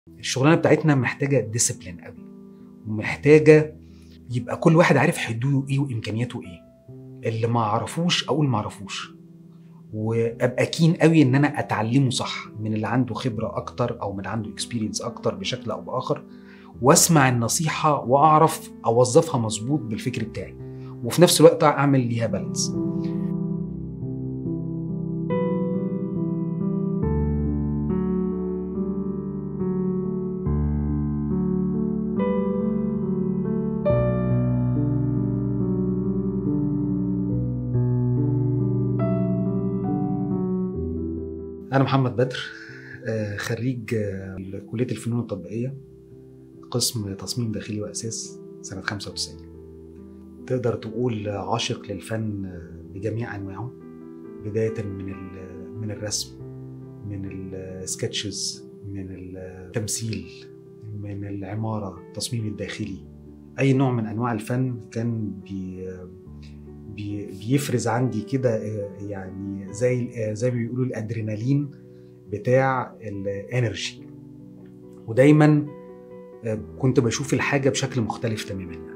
الشغلانه بتاعتنا محتاجه ديسيبلين قوي ومحتاجه يبقى كل واحد عارف حدوده ايه وامكانياته ايه اللي ما اعرفوش اقول ما اعرفوش وابقى كين قوي ان انا اتعلمه صح من اللي عنده خبره اكتر او من عنده اكسبيرينس اكتر بشكل او باخر واسمع النصيحه واعرف اوظفها مظبوط بالفكر بتاعي وفي نفس الوقت اعمل ليها بالانس أنا محمد بدر آه، خريج آه، كلية الفنون التطبيقية قسم تصميم داخلي وأساس سنة 95 تقدر تقول عاشق للفن آه، بجميع أنواعه بداية من ال- من الرسم من السكتشز من التمثيل من العمارة التصميم الداخلي أي نوع من أنواع الفن كان بي بي بيفرز عندي كده آه، يعني زي آه، زي ما بيقولوا الادرينالين بتاع الانرجي ودايما آه، كنت بشوف الحاجه بشكل مختلف تماما يعني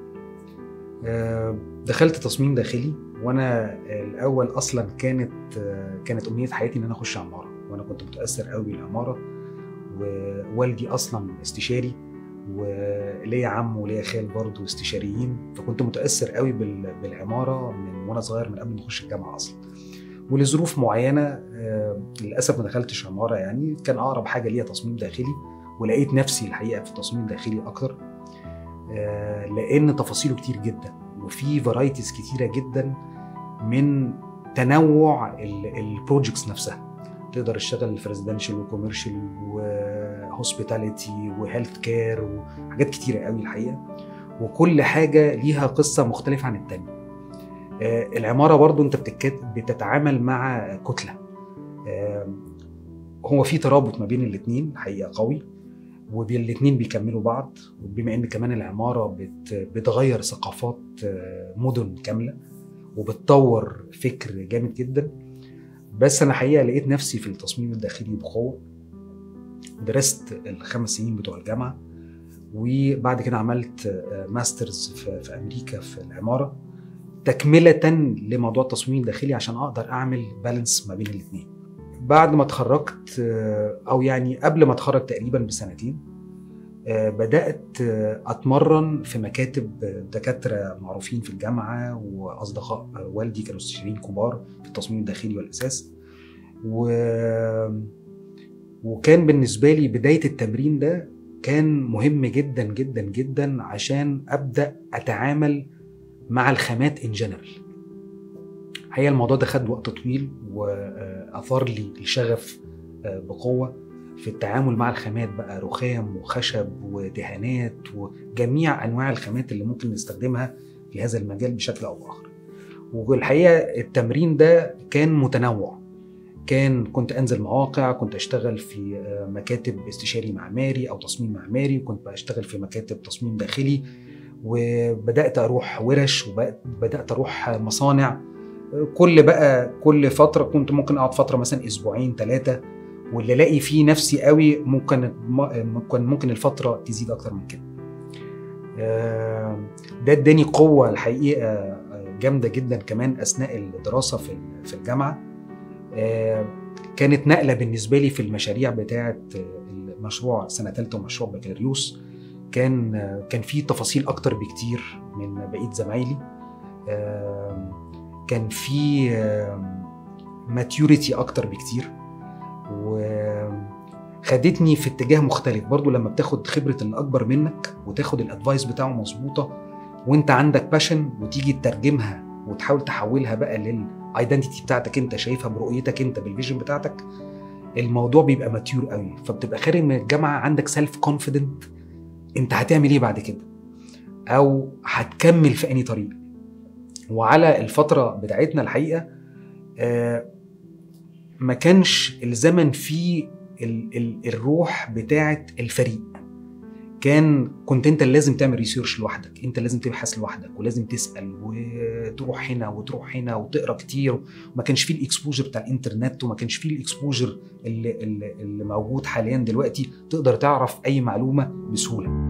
آه، دخلت تصميم داخلي وانا الاول اصلا كانت آه، كانت امنيه حياتي ان انا اخش عماره وانا كنت متاثر قوي بالعماره ووالدي اصلا استشاري وليا عم وليا خال برضه استشاريين فكنت متاثر قوي بال- بالعماره من وانا صغير من قبل ما اخش الجامعه اصلا ولظروف معينه آه، للاسف ما دخلتش عماره يعني كان اقرب حاجه ليا تصميم داخلي ولقيت نفسي الحقيقه في التصميم الداخلي اكتر آه، لان تفاصيله كتير جدا وفي فرايتيز كتيره جدا من تنوع البروجكتس نفسها تقدر تشتغل في ريزيدنشال وكوميرشال وهوسبيتاليتي وهيلث كير وحاجات كتيره قوي الحقيقه وكل حاجه ليها قصه مختلفه عن التانيه آه، العماره برضو انت بتتكت- بتتعامل مع كتله آه، هو في ترابط ما بين الاثنين الحقيقه قوي والاثنين بيكملوا بعض وبما ان كمان العماره بت بتغير ثقافات آه، مدن كامله وبتطور فكر جامد جدا بس انا حقيقه لقيت نفسي في التصميم الداخلي بقوه درست الخمس سنين بتوع الجامعه وبعد كده عملت آه، ماسترز في, في امريكا في العماره تكمله لموضوع التصميم الداخلي عشان اقدر اعمل بالانس ما بين الاثنين بعد ما اتخرجت آه، او يعني قبل ما اتخرج تقريبا بسنتين آه، بدات آه، اتمرن في مكاتب آه، دكاتره معروفين في الجامعه واصدقاء آه، والدي كانوا استشاريين كبار في التصميم الداخلي والاساس و... وكان بالنسبه لي بدايه التمرين ده كان مهم جدا جدا جدا عشان ابدا اتعامل مع الخامات ان جنرال الحقيقه الموضوع ده خد وقت طويل واثار لي الشغف آه، بقوه في التعامل مع الخامات بقى رخام وخشب ودهانات وجميع انواع الخامات اللي ممكن نستخدمها في هذا المجال بشكل او باخر والحقيقه التمرين ده كان متنوع كان كنت انزل مواقع كنت اشتغل في آه، مكاتب استشاري معماري او تصميم معماري وكنت بشتغل في مكاتب تصميم داخلي وبدات اروح ورش وبدات اروح مصانع كل بقى كل فتره كنت ممكن اقعد فتره مثلا اسبوعين ثلاثه واللي الاقي فيه نفسي قوي ممكن ممكن ممكن الفتره تزيد اكتر من كده آه، ده اداني قوه الحقيقه آه، جامده جدا كمان اثناء الدراسه في في الجامعه آه، كانت نقله بالنسبه لي في المشاريع بتاعه المشروع سنه ثالثه ومشروع بكالوريوس كان آه، كان في تفاصيل اكتر بكتير من بقيه زمايلي آه، كان في ماتيوريتي اكتر بكتير وخدتني في اتجاه مختلف برضو لما بتاخد خبره اللي اكبر منك وتاخد الادفايس بتاعه مظبوطه وانت عندك باشن وتيجي تترجمها وتحاول تحولها بقى للايدنتيتي بتاعتك انت شايفها برؤيتك انت بالفيجن بتاعتك الموضوع بيبقى ماتيور قوي فبتبقى خارج من الجامعه عندك سيلف كونفيدنت انت هتعمل ايه بعد كده او هتكمل في اني طريق وعلى الفتره بتاعتنا الحقيقه آه، ما كانش الزمن فيه ال ال الروح بتاعه الفريق كان كنت انت اللي لازم تعمل ريسيرش لوحدك انت لازم تبحث لوحدك ولازم تسال وتروح هنا وتروح هنا وتقرا كتير وما كانش فيه الاكسبوجر بتاع الانترنت وما كانش فيه الاكسبوجر اللي, اللي, اللي موجود حاليا دلوقتي تقدر تعرف اي معلومه بسهوله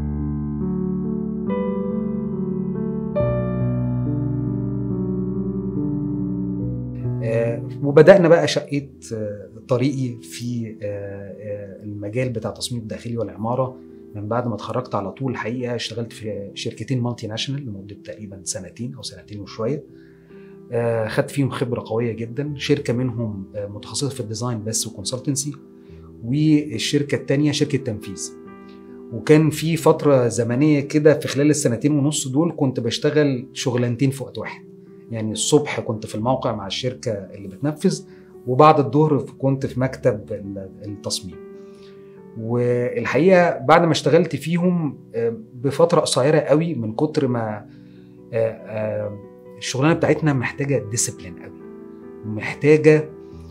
وبدانا بقى شقيت طريقي في المجال بتاع التصميم الداخلي والعماره من بعد ما اتخرجت على طول الحقيقه اشتغلت في شركتين مالتي ناشونال لمده تقريبا سنتين او سنتين وشويه خدت فيهم خبره قويه جدا شركه منهم متخصصه في الديزاين بس وكونسلتنسي والشركه الثانيه شركه تنفيذ وكان في فتره زمنيه كده في خلال السنتين ونص دول كنت بشتغل شغلانتين في وقت واحد يعني الصبح كنت في الموقع مع الشركه اللي بتنفذ وبعد الظهر كنت في مكتب التصميم والحقيقه بعد ما اشتغلت فيهم بفتره قصيره قوي من كتر ما الشغلانه بتاعتنا محتاجه ديسيبلين قوي ومحتاجه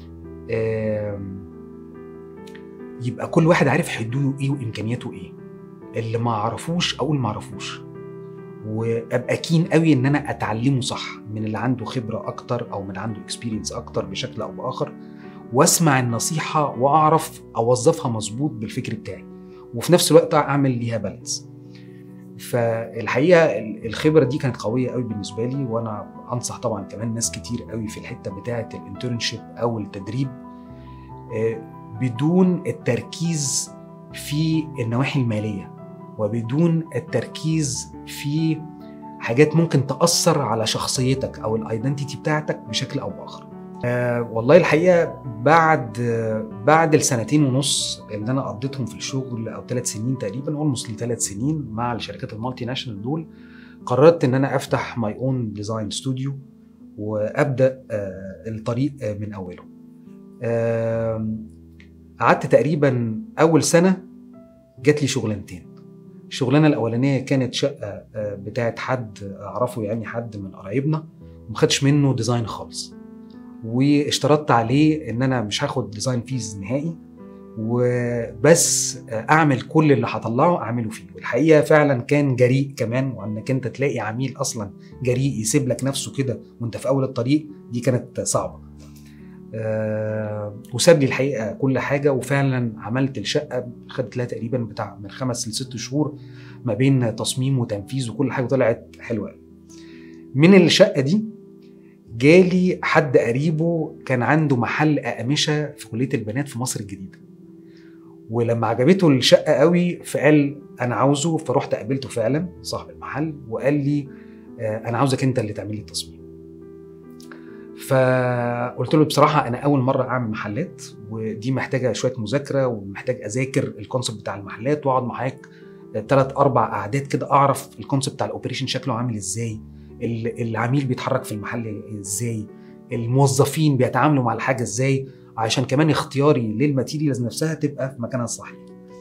يبقى كل واحد عارف حدوده ايه وامكانياته ايه اللي ما اعرفوش اقول ما اعرفوش وابقى كين قوي ان انا اتعلمه صح من اللي عنده خبره اكتر او من عنده اكسبيرينس اكتر بشكل او باخر واسمع النصيحه واعرف اوظفها مظبوط بالفكر بتاعي وفي نفس الوقت اعمل ليها بالانس فالحقيقه الخبره دي كانت قويه قوي بالنسبه لي وانا انصح طبعا كمان ناس كتير قوي في الحته بتاعه الانترنشيب او التدريب بدون التركيز في النواحي الماليه وبدون التركيز في حاجات ممكن تأثر على شخصيتك أو الايدنتيتي بتاعتك بشكل أو بآخر. آه والله الحقيقة بعد آه بعد السنتين ونص اللي أنا قضيتهم في الشغل أو ثلاث سنين تقريبا أولموست لثلاث سنين مع الشركات المالتي ناشونال دول قررت إن أنا أفتح ماي أون ديزاين ستوديو وأبدأ آه الطريق آه من أوله. آه قعدت تقريبا أول سنة جات لي شغلانتين. الشغلانه الاولانيه كانت شقه بتاعت حد اعرفه يعني حد من قرايبنا وما خدش منه ديزاين خالص واشترطت عليه ان انا مش هاخد ديزاين فيز نهائي وبس اعمل كل اللي هطلعه اعمله فيه والحقيقه فعلا كان جريء كمان وانك انت تلاقي عميل اصلا جريء يسيب لك نفسه كده وانت في اول الطريق دي كانت صعبه أه وساب لي الحقيقه كل حاجه وفعلا عملت الشقه خدت لها تقريبا بتاع من خمس لست شهور ما بين تصميم وتنفيذ وكل حاجه طلعت حلوه من الشقه دي جالي حد قريبه كان عنده محل اقمشه في كليه البنات في مصر الجديده ولما عجبته الشقه قوي فقال انا عاوزه فرحت قابلته فعلا صاحب المحل وقال لي انا عاوزك انت اللي تعمل لي التصميم فقلت له بصراحه انا اول مره اعمل محلات ودي محتاجه شويه مذاكره ومحتاج اذاكر الكونسيبت بتاع المحلات واقعد معاك ثلاث اربع قعدات كده اعرف الكونسيبت بتاع الاوبريشن شكله عامل ازاي العميل بيتحرك في المحل ازاي الموظفين بيتعاملوا مع الحاجه ازاي عشان كمان اختياري للماتيريالز نفسها تبقى في مكانها الصحيح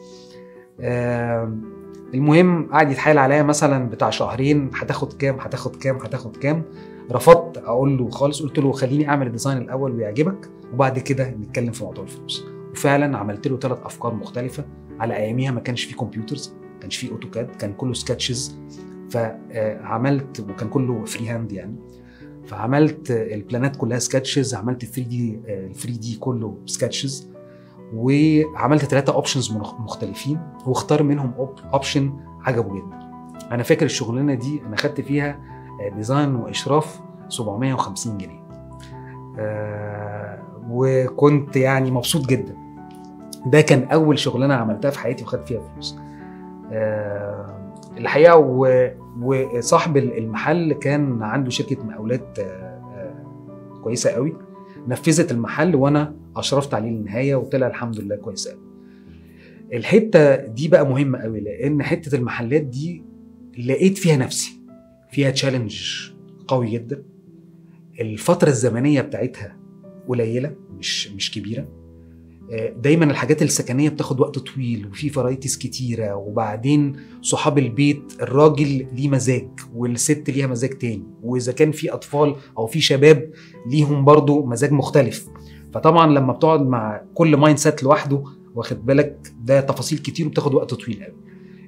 آه المهم قعد يتحايل عليا مثلا بتاع شهرين هتاخد كام هتاخد كام هتاخد كام رفضت اقول له خالص قلت له خليني اعمل الديزاين الاول ويعجبك وبعد كده نتكلم في موضوع الفلوس وفعلا عملت له ثلاث افكار مختلفه على اياميها ما كانش في كمبيوترز ما كانش في اوتوكاد كان كله سكتشز فعملت وكان كله فري هاند يعني فعملت البلانات كلها سكتشز عملت 3 دي 3 دي كله سكتشز وعملت ثلاثة اوبشنز مختلفين واختار منهم اوبشن عجبه جدا انا فاكر الشغلانه دي انا خدت فيها ديزاين واشراف 750 جنيه آه وكنت يعني مبسوط جدا ده كان اول شغلانه عملتها في حياتي وخدت فيها فلوس آه الحقيقه وصاحب المحل كان عنده شركه مقاولات آه كويسه قوي نفذت المحل وانا اشرفت عليه للنهايه وطلع الحمد لله كويس قوي الحته دي بقى مهمه قوي لان حته المحلات دي لقيت فيها نفسي فيها تشالنج قوي جدا الفتره الزمنيه بتاعتها قليله مش مش كبيره دايما الحاجات السكنيه بتاخد وقت طويل وفي فرايتيز كتيره وبعدين صحاب البيت الراجل ليه مزاج والست ليها مزاج تاني واذا كان في اطفال او في شباب ليهم برضو مزاج مختلف فطبعا لما بتقعد مع كل مايند سيت لوحده واخد بالك ده تفاصيل كتير وبتاخد وقت طويل قوي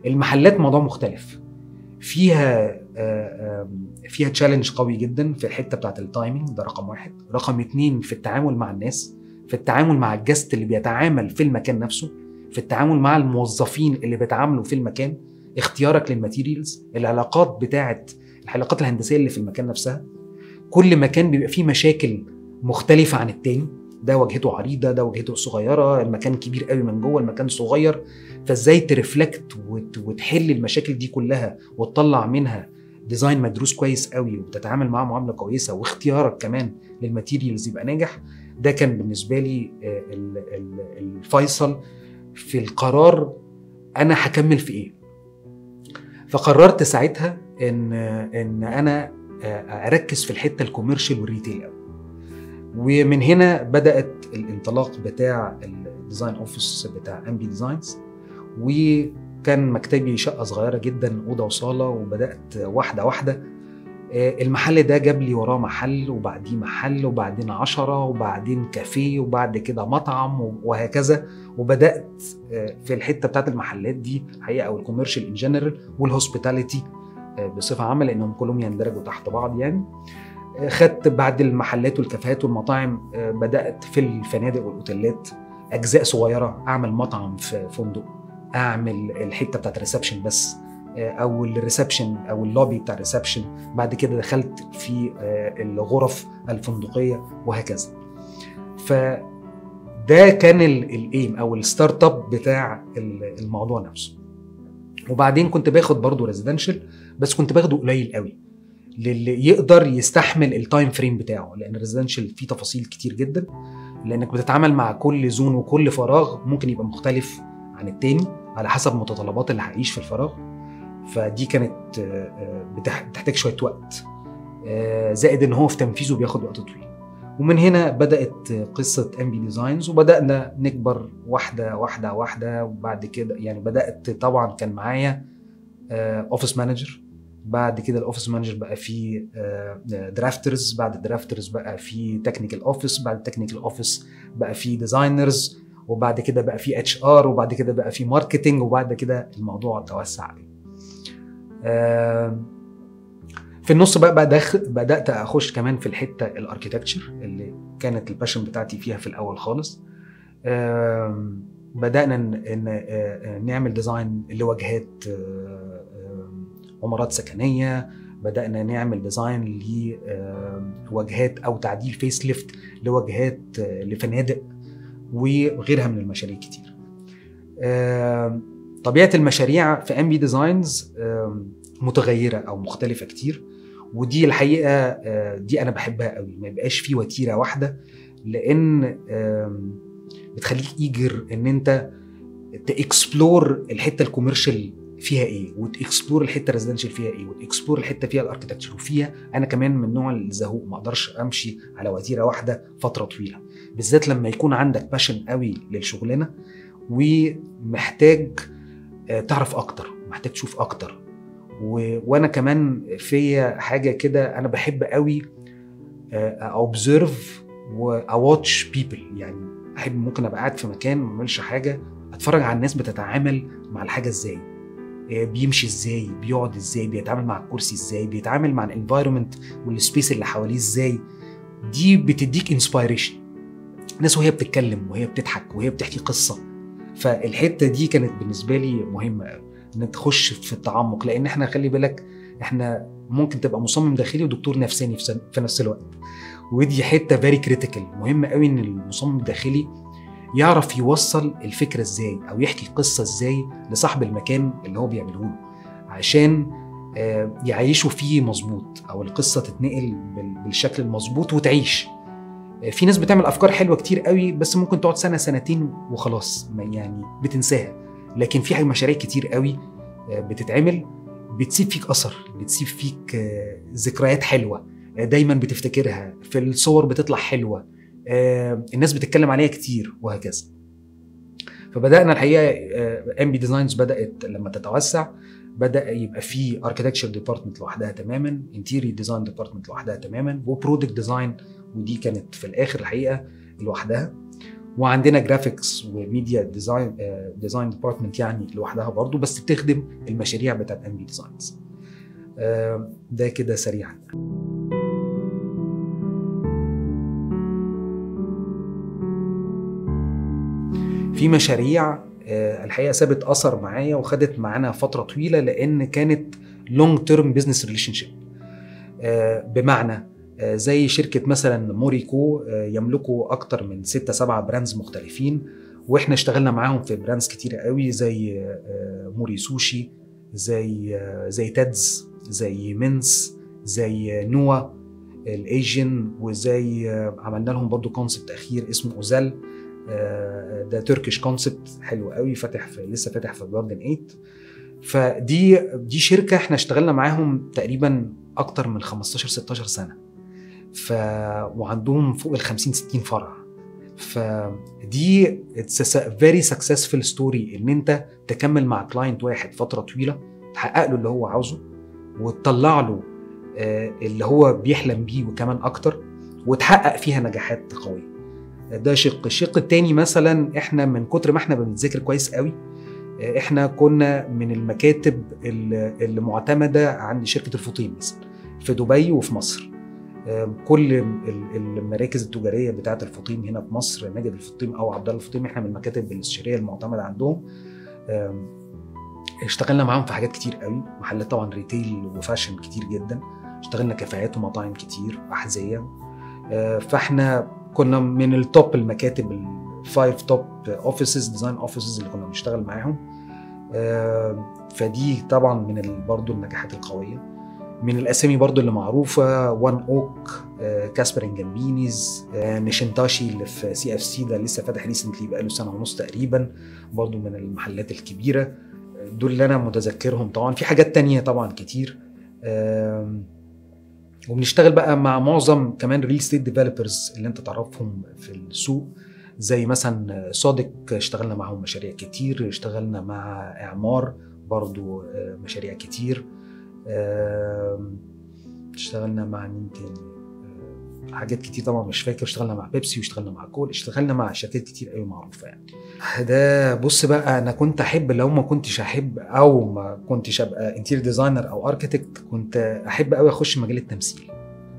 المحلات موضوع مختلف فيها فيها تشالنج قوي جدا في الحته بتاعت التايمنج ده رقم واحد رقم اتنين في التعامل مع الناس في التعامل مع الجست اللي بيتعامل في المكان نفسه في التعامل مع الموظفين اللي بيتعاملوا في المكان اختيارك للماتيريالز العلاقات بتاعت العلاقات الهندسيه اللي في المكان نفسها كل مكان بيبقى فيه مشاكل مختلفه عن التاني ده واجهته عريضه ده واجهته صغيره المكان كبير قوي من جوه المكان صغير فازاي ترفلكت وتحل المشاكل دي كلها وتطلع منها ديزاين مدروس كويس قوي وبتتعامل معاه معامله كويسه واختيارك كمان للماتيريالز يبقى ناجح ده كان بالنسبه لي الفيصل في القرار انا هكمل في ايه فقررت ساعتها ان ان انا اركز في الحته الكوميرشال والريتيل قوي ومن هنا بدات الانطلاق بتاع الديزاين اوفيس بتاع ام بي ديزاينز وكان مكتبي شقه صغيره جدا اوضه وصاله وبدات واحده واحده المحل ده جاب لي وراه محل وبعديه محل وبعدين عشرة وبعدين كافيه وبعد كده مطعم وهكذا وبدات في الحته بتاعت المحلات دي حقيقه او الكوميرشال ان جنرال والهوسبيتاليتي بصفه عامه لانهم كلهم يندرجوا تحت بعض يعني خدت بعد المحلات والكافيهات والمطاعم بدات في الفنادق والاوتيلات اجزاء صغيره اعمل مطعم في فندق اعمل الحته بتاعت الريسبشن بس او الريسبشن او اللوبي بتاع الريسبشن بعد كده دخلت في الغرف الفندقيه وهكذا فده كان الايم او الستارت اب بتاع الموضوع نفسه وبعدين كنت باخد برضه ريزيدنشال بس كنت باخده قليل قوي للي يقدر يستحمل التايم فريم بتاعه لان الريزيدنشال فيه تفاصيل كتير جدا لانك بتتعامل مع كل زون وكل فراغ ممكن يبقى مختلف عن التاني على حسب متطلبات اللي هعيش في الفراغ فدي كانت بتحتاج شويه وقت زائد ان هو في تنفيذه بياخد وقت طويل ومن هنا بدات قصه ام بي ديزاينز وبدانا نكبر واحده واحده واحده وبعد كده يعني بدات طبعا كان معايا اوفيس مانجر بعد كده الاوفيس مانجر بقى فيه درافترز بعد الدرافترز بقى فيه تكنيكال اوفيس بعد التكنيكال اوفيس بقى فيه ديزاينرز وبعد كده بقى فيه اتش ار وبعد كده بقى فيه ماركتنج وبعد كده الموضوع توسع قوي في النص بقى, بقى دخل بدات اخش كمان في الحته الاركيتكتشر اللي كانت الباشن بتاعتي فيها في الاول خالص بدانا ان نعمل ديزاين لواجهات عمارات سكنيه بدانا نعمل ديزاين لواجهات او تعديل فيس ليفت لواجهات لفنادق وغيرها من المشاريع كتير طبيعه المشاريع في ام بي ديزاينز متغيره او مختلفه كتير ودي الحقيقه دي انا بحبها قوي ما يبقاش في وتيره واحده لان بتخليك ايجر ان انت تاكسبلور الحته الكوميرشال فيها ايه وتاكسبلور الحته الريزيدنشال فيها ايه وتاكسبلور الحته فيها الاركتكتشر وفيها انا كمان من نوع الزهوق ما اقدرش امشي على وتيره واحده فتره طويله بالذات لما يكون عندك باشن قوي للشغلانه ومحتاج تعرف اكتر محتاج تشوف اكتر و... وانا كمان فيا حاجه كده انا بحب قوي اوبزرف واواتش بيبل يعني احب ممكن ابقى قاعد في مكان ما اعملش حاجه اتفرج على الناس بتتعامل مع الحاجه ازاي بيمشي ازاي بيقعد ازاي بيتعامل مع الكرسي ازاي بيتعامل مع الانفايرمنت والسبيس اللي حواليه ازاي دي بتديك انسبيريشن الناس وهي بتتكلم وهي بتضحك وهي بتحكي قصه فالحته دي كانت بالنسبه لي مهمه قوي ان تخش في التعمق لان احنا خلي بالك احنا ممكن تبقى مصمم داخلي ودكتور نفساني في نفس الوقت ودي حته فيري كريتيكال مهم قوي ان المصمم الداخلي يعرف يوصل الفكره ازاي او يحكي قصه ازاي لصاحب المكان اللي هو بيعمله له عشان يعيشوا فيه مظبوط او القصه تتنقل بالشكل المظبوط وتعيش في ناس بتعمل افكار حلوه كتير قوي بس ممكن تقعد سنه سنتين وخلاص يعني بتنساها لكن في مشاريع كتير قوي بتتعمل بتسيب فيك اثر بتسيب فيك ذكريات حلوه دايما بتفتكرها في الصور بتطلع حلوه الناس بتتكلم عليها كتير وهكذا فبدانا الحقيقه ام بي ديزاينز بدات لما تتوسع بدا يبقى في اركتكتشر ديبارتمنت لوحدها تماما انتيري ديزاين ديبارتمنت لوحدها تماما وبرودكت ديزاين ودي كانت في الاخر الحقيقه لوحدها وعندنا جرافيكس وميديا ديزاين ديزاين ديبارتمنت يعني لوحدها برضو بس بتخدم المشاريع بتاعت ام بي ديزاينز ده كده سريعا في مشاريع آه، الحقيقه سابت اثر معايا وخدت معانا فتره طويله لان كانت لونج تيرم بزنس ريليشن شيب بمعنى آه، زي شركه مثلا موريكو آه، يملكوا اكتر من ستة سبعة براندز مختلفين واحنا اشتغلنا معاهم في براندز كتيره قوي زي آه، موري سوشي زي آه، زي تيدز زي مينس زي نوا الايجن وزي آه، عملنا لهم برضو كونسبت اخير اسمه اوزال آه، ده تركيش كونسبت حلو قوي فاتح في لسه فاتح في جاردن 8 فدي دي شركه احنا اشتغلنا معاهم تقريبا اكتر من 15 16 سنه ف وعندهم فوق ال 50 60 فرع فدي اتس فيري سكسسفul ستوري ان انت تكمل مع كلاينت واحد فتره طويله تحقق له اللي هو عاوزه وتطلع له آه، اللي هو بيحلم بيه وكمان اكتر وتحقق فيها نجاحات قويه ده شق الشق التاني مثلا احنا من كتر ما احنا بنذاكر كويس قوي آه، احنا كنا من المكاتب اللي اللي معتمده عند شركه الفطيم مثلا في دبي وفي مصر آه، كل ال- المراكز التجاريه بتاعه الفطيم هنا في مصر ماجد الفطيم او عبد الله الفطيم احنا من المكاتب الاستشاريه المعتمده عندهم آم، اشتغلنا معاهم في حاجات كتير قوي محلات طبعا ريتيل وفاشن كتير جدا اشتغلنا كافيهات ومطاعم كتير احذيه آه، فاحنا كنا من التوب المكاتب الفايف توب اوفيسز ديزاين اوفيسز اللي كنا بنشتغل معاهم آه، فدي طبعا من ال- برضو النجاحات القويه من الاسامي برضو اللي معروفه وان اوك آه، كاسبر انجامبينيز آه، نيشنتاشي اللي في سي اف سي ده لسه فاتح ريسنتلي بقاله سنه ونص تقريبا برضو من المحلات الكبيره آه، دول اللي انا متذكرهم طبعا في حاجات تانية طبعا كتير آم، وبنشتغل بقى مع معظم كمان ريل ستيت ديفلوبرز اللي انت تعرفهم في السوق زي مثلا صادق اشتغلنا معاهم مشاريع كتير اشتغلنا مع اعمار برضو آه، مشاريع كتير آم، اشتغلنا مع مين تاني آه، حاجات كتير طبعا مش فاكر اشتغلنا مع بيبسي واشتغلنا مع كول اشتغلنا مع شركات كتير قوي معروفه يعني ده بص بقى انا كنت احب لو ما كنتش احب او ما كنتش ابقى انتير ديزاينر او اركتكت كنت احب قوي اخش مجال التمثيل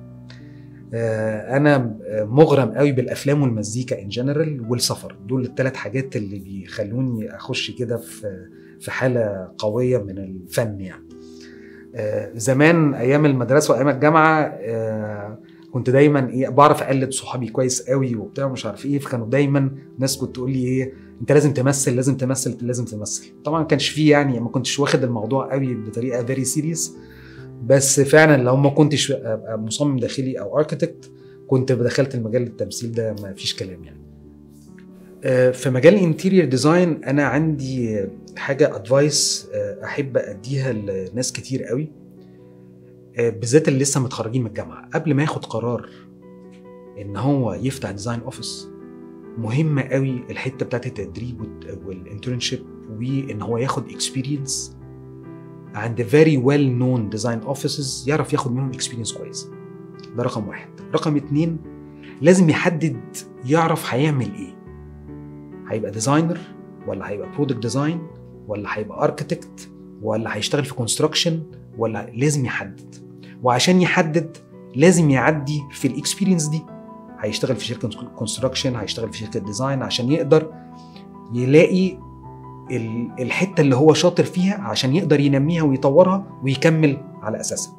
آه، انا مغرم قوي بالافلام والمزيكا ان جنرال والسفر دول الثلاث حاجات اللي بيخلوني اخش كده في في حاله قويه من الفن يعني آه، زمان ايام المدرسه وايام الجامعه آه، كنت دايما ايه بعرف اقلد صحابي كويس قوي وبتاع مش عارف ايه فكانوا دايما ناس كنت تقول لي ايه انت لازم تمثل لازم تمثل لازم تمثل طبعا ما كانش فيه يعني ما كنتش واخد الموضوع قوي بطريقه فيري سيريس بس فعلا لو ما كنتش ابقى مصمم داخلي او اركتكت كنت دخلت المجال التمثيل ده ما فيش كلام يعني آه، في مجال الانتيريور ديزاين انا عندي حاجه ادفايس احب اديها لناس كتير قوي آه، بالذات اللي لسه متخرجين من الجامعه قبل ما ياخد قرار ان هو يفتح ديزاين اوفيس مهمه قوي الحته بتاعت التدريب والانترنشيب وان هو ياخد اكسبيرينس عند فيري ويل نون ديزاين اوفيسز يعرف ياخد منهم اكسبيرينس كويس ده رقم واحد رقم اتنين لازم يحدد يعرف هيعمل ايه هيبقى ديزاينر ولا هيبقى برودكت ديزاين ولا هيبقى اركتكت ولا هيشتغل في كونستراكشن ولا لازم يحدد وعشان يحدد لازم يعدي في الاكسبيرينس دي هيشتغل في شركه كونستراكشن هيشتغل في شركه ديزاين عشان يقدر يلاقي ال- الحته اللي هو شاطر فيها عشان يقدر ينميها ويطورها ويكمل على اساسها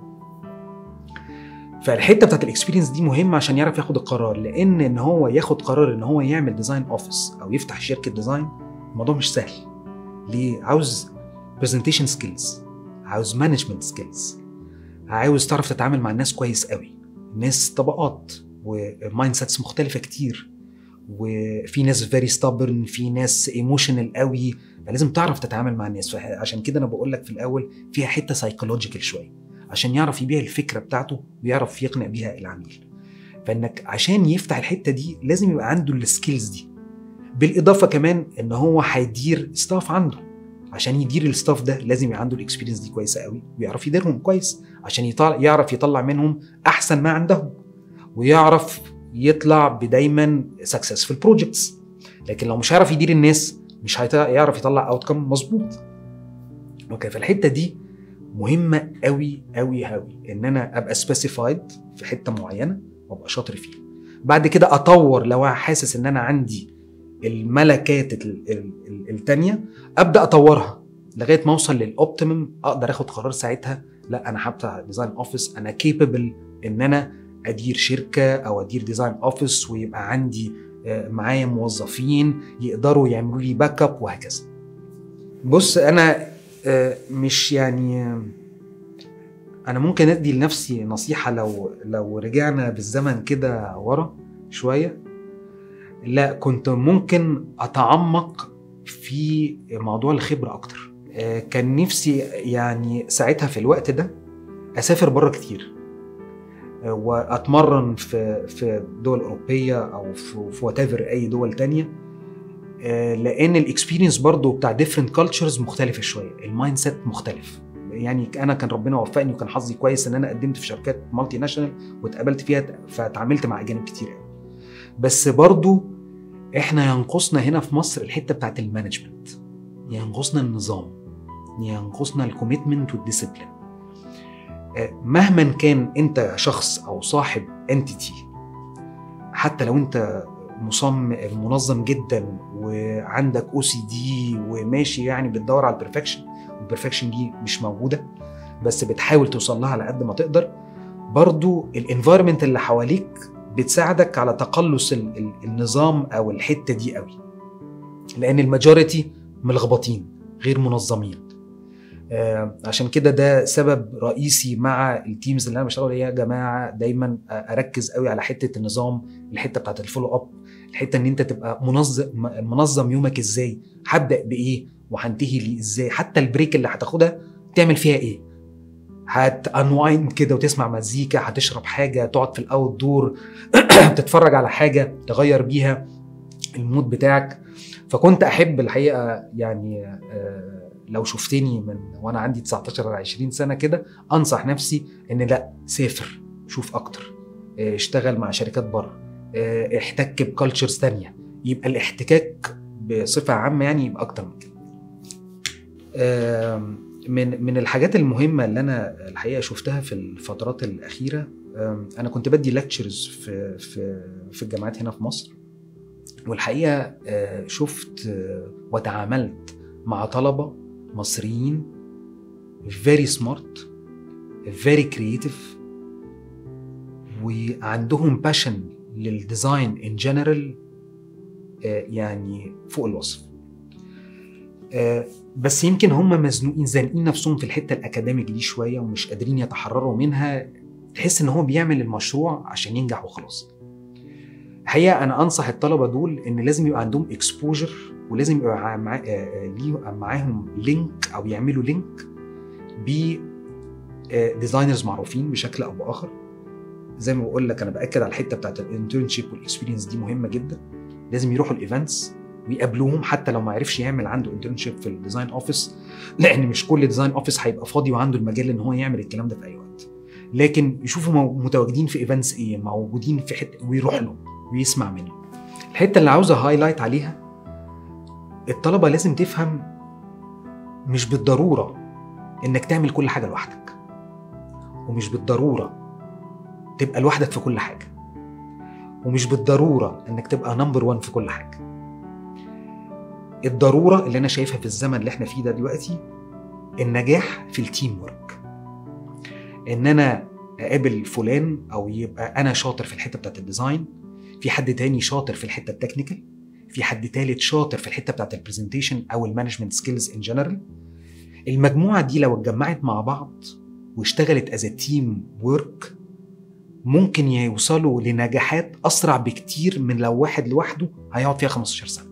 فالحته بتاعت الاكسبيرينس دي مهمه عشان يعرف ياخد القرار لان ان هو ياخد قرار ان هو يعمل ديزاين اوفيس او يفتح شركه ديزاين الموضوع مش سهل ليه عاوز برزنتيشن سكيلز عاوز مانجمنت سكيلز عاوز تعرف تتعامل مع الناس كويس قوي الناس طبقات ومايند سيتس مختلفه كتير وفي ناس فيري ستابرن في ناس ايموشنال قوي فلازم تعرف تتعامل مع الناس عشان كده انا بقول لك في الاول فيها حته سايكولوجيكال شويه عشان يعرف يبيع الفكره بتاعته ويعرف يقنع بيها العميل فانك عشان يفتح الحته دي لازم يبقى عنده السكيلز دي بالاضافه كمان ان هو هيدير ستاف عنده عشان يدير الستاف ده لازم يبقى عنده الاكسبيرينس دي كويسه قوي ويعرف يديرهم كويس عشان يطلع يعرف يطلع منهم احسن ما عندهم ويعرف يطلع بدايما سكسسفul بروجكتس لكن لو مش هيعرف يدير الناس مش هيعرف يطلع اوتكم مظبوط اوكي فالحته دي مهمه قوي قوي قوي ان انا ابقى سبيسيفايد في حته معينه وابقى شاطر فيها بعد كده اطور لو حاسس ان انا عندي الملكات التانية ابدا اطورها لغايه ما اوصل للاوبتيمم اقدر اخد قرار ساعتها لا انا هفتح ديزاين اوفيس انا كيبل ان انا ادير شركه او ادير ديزاين اوفيس ويبقى عندي معايا موظفين يقدروا يعملوا لي باك اب وهكذا بص انا مش يعني انا ممكن ادي لنفسي نصيحه لو لو رجعنا بالزمن كده ورا شويه لا كنت ممكن اتعمق في موضوع الخبره اكتر كان نفسي يعني ساعتها في الوقت ده اسافر بره كتير واتمرن في في دول اوروبيه او في وات اي دول تانية لان الاكسبيرينس برضو بتاع ديفرنت كالتشرز مختلفه شويه المايند سيت مختلف يعني انا كان ربنا وفقني وكان حظي كويس ان انا قدمت في شركات مالتي ناشونال واتقابلت فيها فتعاملت مع اجانب كتير قوي بس برضو احنا ينقصنا هنا في مصر الحته بتاعت المانجمنت ينقصنا النظام ينقصنا الكوميتمنت والديسيبلين مهما كان انت شخص او صاحب انتيتي حتى لو انت مصمم منظم جدا وعندك او سي دي وماشي يعني بتدور على البرفكشن والبرفكشن دي مش موجوده بس بتحاول توصل لها على قد ما تقدر برضو الانفايرمنت اللي حواليك بتساعدك على تقلص النظام او الحته دي قوي لان الماجوريتي ملخبطين غير منظمين آه عشان كده ده سبب رئيسي مع التيمز اللي انا بشتغل يا جماعه دايما اركز قوي على حته النظام الحته بتاعت الفولو اب الحته ان انت تبقى منظم منظم يومك ازاي هبدا بايه وهنتهي ليه ازاي حتى البريك اللي هتاخدها تعمل فيها ايه هتانواين كده وتسمع مزيكا هتشرب حاجه تقعد في الاوت دور تتفرج على حاجه تغير بيها المود بتاعك فكنت احب الحقيقه يعني آه لو شفتني من وانا عندي 19 20 سنه كده انصح نفسي ان لا سافر شوف اكتر اشتغل مع شركات بره احتك بكالتشرز تانية يبقى الاحتكاك بصفه عامه يعني يبقى اكتر من كده من من الحاجات المهمه اللي انا الحقيقه شفتها في الفترات الاخيره انا كنت بدي لكتشرز في في في الجامعات هنا في مصر والحقيقه شفت وتعاملت مع طلبه مصريين very smart very creative وعندهم باشن للديزاين ان جنرال يعني فوق الوصف بس يمكن هم مزنوقين زانقين نفسهم في الحته الاكاديميك دي شويه ومش قادرين يتحرروا منها تحس ان هو بيعمل المشروع عشان ينجح وخلاص الحقيقه انا انصح الطلبه دول ان لازم يبقى عندهم اكسبوجر ولازم يبقى مع... معاهم لينك او يعملوا لينك ب ديزاينرز معروفين بشكل او باخر زي ما بقول لك انا باكد على الحته بتاعت الانترنشيب والاكسبيرينس دي مهمه جدا لازم يروحوا الايفنتس ويقابلوهم حتى لو ما عرفش يعمل عنده انترنشيب في الديزاين اوفيس لان مش كل ديزاين اوفيس هيبقى فاضي وعنده المجال ان هو يعمل الكلام ده في اي وقت لكن يشوفوا متواجدين في ايفنتس ايه موجودين في حته ويروح لهم ويسمع منهم الحته اللي عاوزه هايلايت عليها الطلبه لازم تفهم مش بالضروره انك تعمل كل حاجه لوحدك ومش بالضروره تبقى لوحدك في كل حاجه ومش بالضروره انك تبقى نمبر 1 في كل حاجه الضروره اللي انا شايفها في الزمن اللي احنا فيه ده دلوقتي النجاح في التيم ورك ان انا اقابل فلان او يبقى انا شاطر في الحته بتاعت الديزاين في حد تاني شاطر في الحته التكنيكال في حد تالت شاطر في الحته بتاعت البرزنتيشن او المانجمنت سكيلز ان جنرال المجموعه دي لو اتجمعت مع بعض واشتغلت از تيم ورك ممكن يوصلوا لنجاحات اسرع بكتير من لو واحد لوحده هيقعد فيها 15 سنه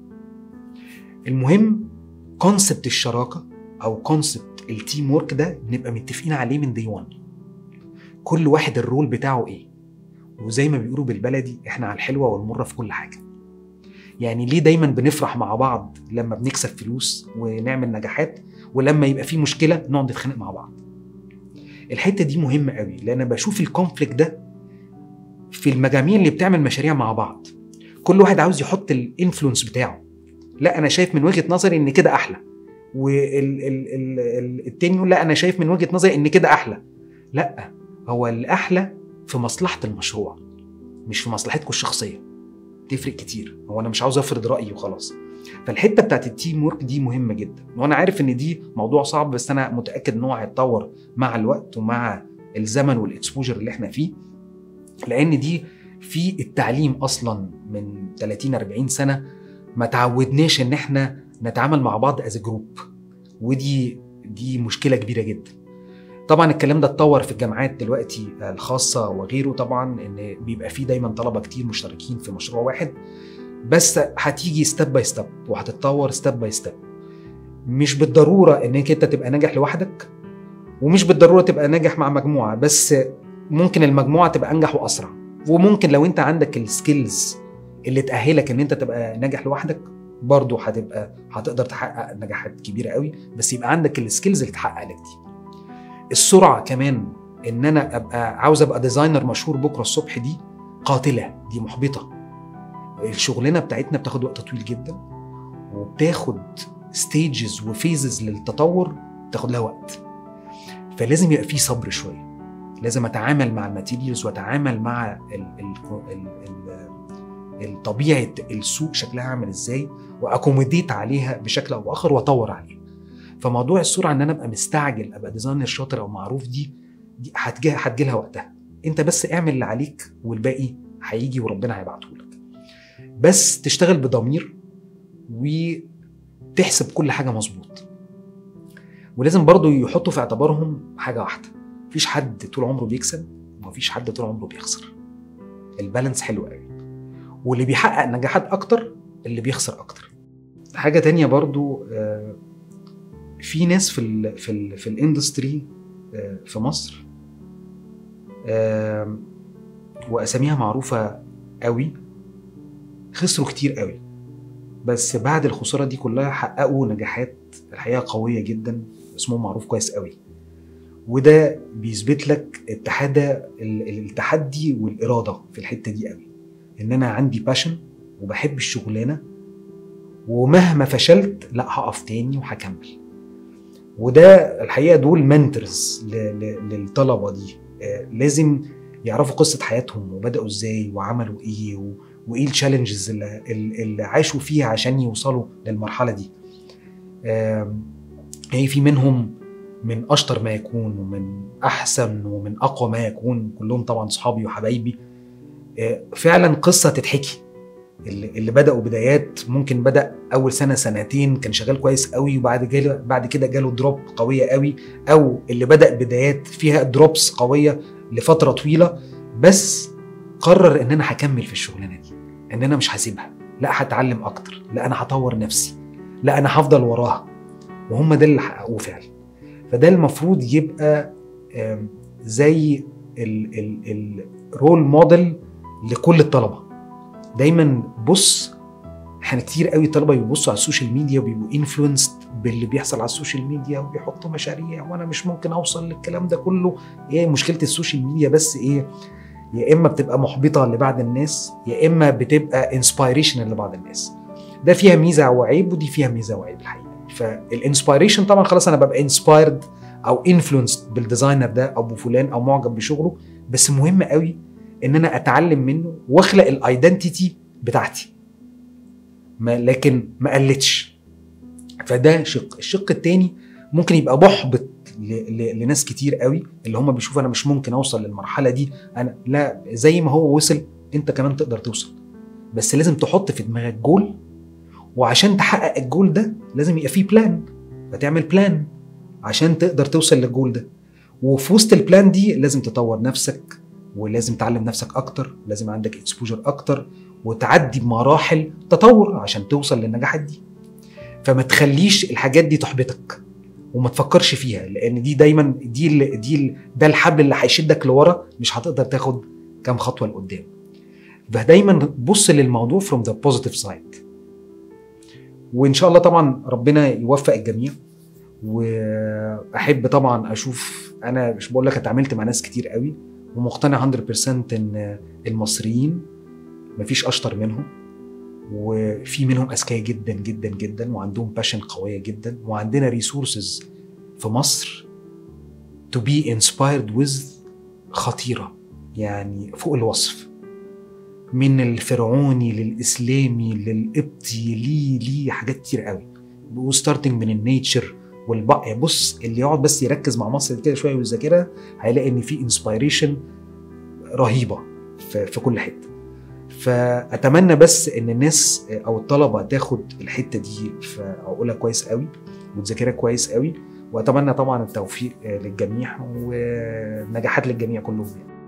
المهم كونسبت الشراكه او كونسبت التيم ورك ده نبقى متفقين عليه من دي 1 كل واحد الرول بتاعه ايه وزي ما بيقولوا بالبلدي احنا على الحلوه والمره في كل حاجه يعني ليه دايما بنفرح مع بعض لما بنكسب فلوس ونعمل نجاحات ولما يبقى في مشكله نقعد نتخانق مع بعض الحته دي مهمه قوي لان بشوف الكونفليكت ده في المجاميع اللي بتعمل مشاريع مع بعض كل واحد عاوز يحط الانفلونس بتاعه لا انا شايف من وجهه نظري ان كده احلى والتاني يقول لا انا شايف من وجهه نظري ان كده احلى لا هو الاحلى في مصلحه المشروع مش في مصلحتكم الشخصيه تفرق كتير هو انا مش عاوز افرض رايي وخلاص فالحته بتاعت التيم ورك دي مهمه جدا وانا عارف ان دي موضوع صعب بس انا متاكد ان هو هيتطور مع الوقت ومع الزمن والاكسبوجر اللي احنا فيه لان دي في التعليم اصلا من 30 40 سنه ما تعودناش ان احنا نتعامل مع بعض از جروب ودي دي مشكله كبيره جدا طبعا الكلام ده اتطور في الجامعات دلوقتي الخاصه وغيره طبعا ان بيبقى فيه دايما طلبه كتير مشتركين في مشروع واحد بس هتيجي ستيب باي ستيب وهتتطور ستيب باي ستيب مش بالضروره انك انت تبقى ناجح لوحدك ومش بالضروره تبقى ناجح مع مجموعه بس ممكن المجموعه تبقى انجح واسرع وممكن لو انت عندك السكيلز اللي تاهلك ان انت تبقى ناجح لوحدك برضه هتبقى هتقدر تحقق نجاحات كبيره قوي بس يبقى عندك السكيلز اللي تحقق لك دي السرعه كمان ان انا ابقى عاوز ابقى ديزاينر مشهور بكره الصبح دي قاتله دي محبطه الشغلانه بتاعتنا بتاخد وقت طويل جدا وبتاخد ستيجز وفيزز للتطور بتاخد لها وقت فلازم يبقى في صبر شويه لازم اتعامل مع الماتيريالز واتعامل مع ال ال ال ال طبيعه السوق شكلها عامل ازاي واكوموديت عليها بشكل او باخر واطور عليها فموضوع السرعه ان انا ابقى مستعجل ابقى ديزاينر شاطر او معروف دي دي هتجي هتجي لها وقتها انت بس اعمل اللي عليك والباقي هيجي وربنا هيبعته لك بس تشتغل بضمير وتحسب كل حاجه مظبوط ولازم برضو يحطوا في اعتبارهم حاجه واحده مفيش حد طول عمره بيكسب ومفيش حد طول عمره بيخسر البالانس حلو قوي واللي بيحقق نجاحات اكتر اللي بيخسر اكتر حاجه تانية برضو في ناس في ال في ال في الاندستري في مصر واساميها معروفه قوي خسروا كتير قوي بس بعد الخساره دي كلها حققوا نجاحات الحقيقه قويه جدا اسمهم معروف كويس قوي وده بيثبت لك التحدى التحدي والاراده في الحته دي قوي ان انا عندي باشن وبحب الشغلانه ومهما فشلت لا هقف تاني وهكمل وده الحقيقه دول منترز للطلبه دي لازم يعرفوا قصه حياتهم وبداوا ازاي وعملوا ايه وايه التشالنجز اللي, اللي عاشوا فيها عشان يوصلوا للمرحله دي هي في منهم من اشطر ما يكون ومن احسن ومن اقوى ما يكون كلهم طبعا صحابي وحبايبي فعلا قصه تتحكي اللي, اللي بداوا بدايات ممكن بدا اول سنه سنتين كان شغال كويس قوي وبعد جاله بعد كده جاله دروب قويه قوي او اللي بدا بدايات فيها دروبس قويه لفتره طويله بس قرر ان انا هكمل في الشغلانه دي ان انا مش هسيبها لا هتعلم اكتر لا انا هطور نفسي لا انا هفضل وراها وهم ده اللي حققوه فعلا فده المفروض يبقى زي الرول موديل لكل الطلبه دايما بص احنا كتير قوي طلبه بيبصوا على السوشيال ميديا وبيبقوا انفلونسد باللي بيحصل على السوشيال ميديا وبيحطوا مشاريع وانا مش ممكن اوصل للكلام ده كله ايه مشكله السوشيال ميديا بس ايه يا اما بتبقى محبطه لبعض الناس يا اما بتبقى انسبيريشن لبعض الناس ده فيها ميزه وعيب ودي فيها ميزه وعيب الحقيقه فالانسبيريشن طبعا خلاص انا ببقى انسبايرد او انفلونسد بالديزاينر ده او بفلان او معجب بشغله بس مهم قوي ان انا اتعلم منه واخلق الايدنتيتي بتاعتي ما لكن ما قلتش فده شق الشق التاني ممكن يبقى محبط لناس كتير قوي اللي هم بيشوفوا انا مش ممكن اوصل للمرحله دي انا لا زي ما هو وصل انت كمان تقدر توصل بس لازم تحط في دماغك جول وعشان تحقق الجول ده لازم يبقى فيه بلان فتعمل بلان عشان تقدر توصل للجول ده وفي وسط البلان دي لازم تطور نفسك ولازم تعلم نفسك اكتر لازم عندك اكسبوجر اكتر وتعدي بمراحل تطور عشان توصل للنجاحات دي فما تخليش الحاجات دي تحبطك وما تفكرش فيها لان دي دايما دي ال دي ال ده الحبل اللي هيشدك لورا مش هتقدر تاخد كام خطوه لقدام فدايما بص للموضوع from the positive side وان شاء الله طبعا ربنا يوفق الجميع واحب طبعا اشوف انا مش بقول لك اتعاملت مع ناس كتير قوي ومقتنع 100% ان المصريين مفيش اشطر منهم وفي منهم اذكياء جدا جدا جدا وعندهم باشن قويه جدا وعندنا ريسورسز في مصر to be inspired with خطيره يعني فوق الوصف من الفرعوني للاسلامي للقبطي ليه ليه حاجات كتير قوي وستارتنج من النيتشر والبقى بص اللي يقعد بس يركز مع مصر كده شويه ويذاكرها هيلاقي ان في انسبيريشن رهيبه في, في كل حته فاتمنى بس ان الناس او الطلبه تاخد الحته دي في عقولها كويس قوي وتذاكرها كويس قوي واتمنى طبعا التوفيق للجميع ونجاحات للجميع كلهم يعني.